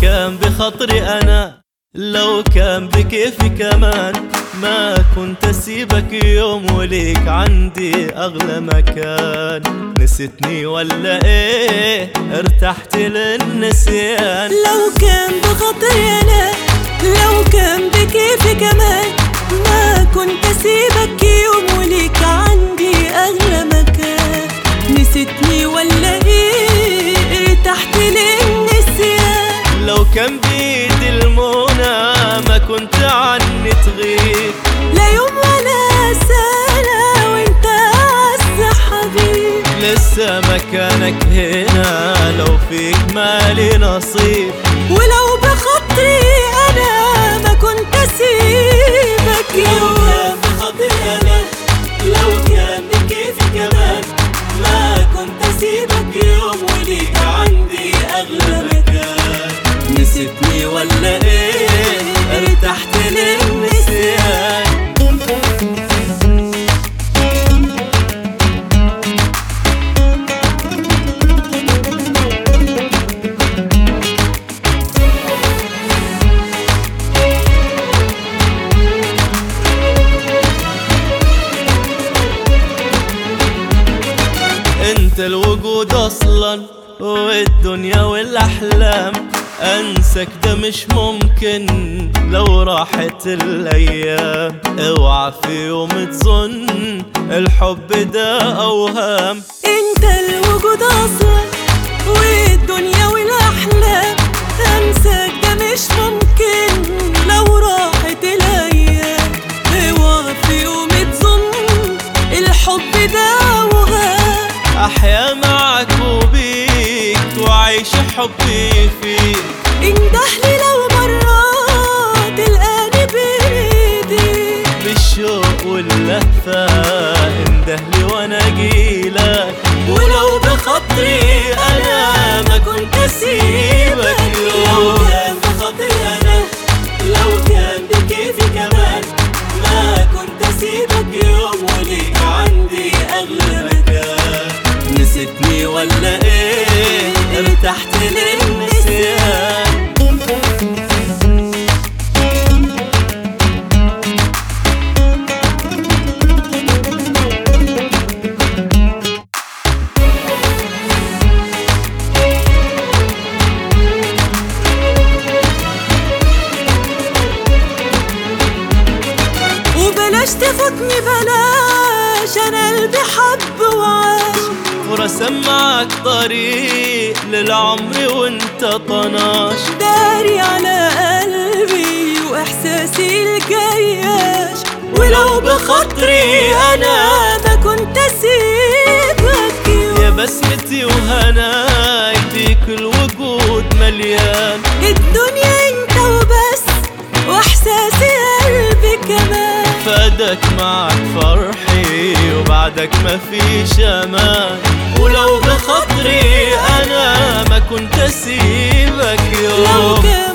كان بخطري أنا لو كان بكيفي كمان ما كنت اسيبك يوم وليك عندي اغلى مكان نسيتني ولا ايه ارتحت للنسيان لو كان بخاطري انا لو كان بكيفي كمان ما كنت اسيبك يوم وليك عندي اغلى مكان نسيتني ولا ايه ارتحت للنسيان لو كان بيدي المنى ما كنت عني تغيب لا يوم ولا سنة وانت اعز حبيب لسه مكانك هنا لو فيك مالي نصيب ولو بخاطري انا ما كنت اسيبك يوم بخاطري انا لو كان بكيفي كمان ما كنت اسيبك يوم وليك عندي اغلى مكان نسيتني ولا ايه ارتحت للنسيان انت الوجود اصلا والدنيا والاحلام انسك ده مش ممكن لو راحت الايام اوعى في يوم تظن الحب ده اوهام انت الوجود اصلا والدنيا والاحلام انساك ده مش ممكن لو راحت الايام اوعى في يوم تظن الحب ده وهام احيا معك وبيك وعيش حبي فيك اندهلي لو مرات تلقاني بايدي بالشوق واللهفة اندهلي وانا اجيلك ولو بخاطري انا ما كنت اسيبك لو كان بخاطري انا لو كان بكيفي كمان ما كنت اسيبك يوم وليك عندي اغلى مكان نسيتني ولا ايه ارتحت للنسيان وبلاش تفوتني بلاش انا قلبي حب وعاش ورسم معك طريق للعمر وانت طناش داري على قلبي واحساسي الجياش ولو بخاطري انا ما كنت اسيبك يا يوم بسمتي وهناي فيك الوجود مليان الدنيا انت وبس واحساسي قلبي كمان فادك معك فرحي وبعدك ما فيش امان ولو بخاطري انا ما كنت اسيبك لو يوم كان